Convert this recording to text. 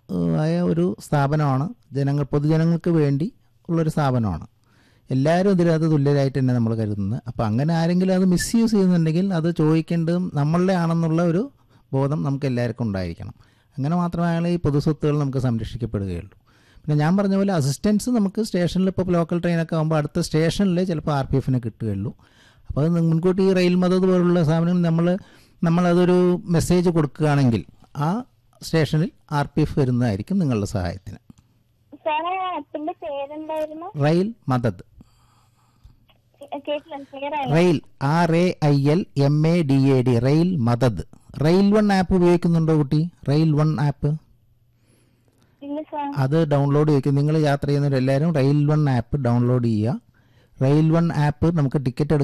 ഏഹ്, ആയ ഒരു സ്ഥാപനമാണ് ജനങ്ങൾ പൊതുജനങ്ങൾക്ക് വേണ്ടി ഉള്ളൊരു സ്ഥാപനമാണ് എല്ലാവരും ഇതിനകത്ത് തുല്യരായിട്ട് തന്നെ നമ്മൾ കരുതുന്നത് അപ്പോൾ അങ്ങനെ ആരെങ്കിലും അത് മിസ്യൂസ് ചെയ്യുന്നുണ്ടെങ്കിൽ അത് ചോദിക്കേണ്ടതും നമ്മളുടെ ആണെന്നുള്ള ഒരു ബോധം നമുക്ക് എല്ലാവർക്കും ഉണ്ടായിരിക്കണം അങ്ങനെ മാത്രമേ ഈ പൊതുസ്വത്തുകൾ നമുക്ക് സംരക്ഷിക്കപ്പെടുകയുള്ളൂ പിന്നെ ഞാൻ പറഞ്ഞ പോലെ അസിസ്റ്റൻസ് നമുക്ക് സ്റ്റേഷനിൽ ഇപ്പോൾ ലോക്കൽ ട്രെയിനൊക്കെ ആകുമ്പോൾ അടുത്ത സ്റ്റേഷനിൽ ചിലപ്പോൾ ആർ പി എഫിന് കിട്ടുകയുള്ളൂ അപ്പോൾ അത് മുൻകൂട്ടി ഈ റെയിൽ മദത് പോലുള്ള സാധനങ്ങൾ നമ്മൾ നമ്മളതൊരു മെസ്സേജ് കൊടുക്കുകയാണെങ്കിൽ ആ സ്റ്റേഷനിൽ ആർ പി എഫ് വരുന്നതായിരിക്കും നിങ്ങളുടെ സഹായത്തിന് സാറേ ആ ആപ്പിന്റെ പേരെന്തായിരുന്നു റെയിൽ മദത് കേട്ടില്ല ക്ലിയർ ആയി rail R A I L M A D A D rail Madad rail one app ഉപയോഗിക്കുന്നുണ്ടോ കുട്ടി റെയിൽ വൺ ആപ്പ് ഇല്ല സാർ അത് ഡൗൺലോഡ് ചെയ്യും നിങ്ങൾ യാത്ര ചെയ്യുന്നവരെല്ലാവരും റെയിൽ വൺ ആപ്പ് ഡൗൺലോഡ് ചെയ്യുക റെയിൽ വൺ ആപ്പ് നമുക്ക് ടിക്കറ്റ്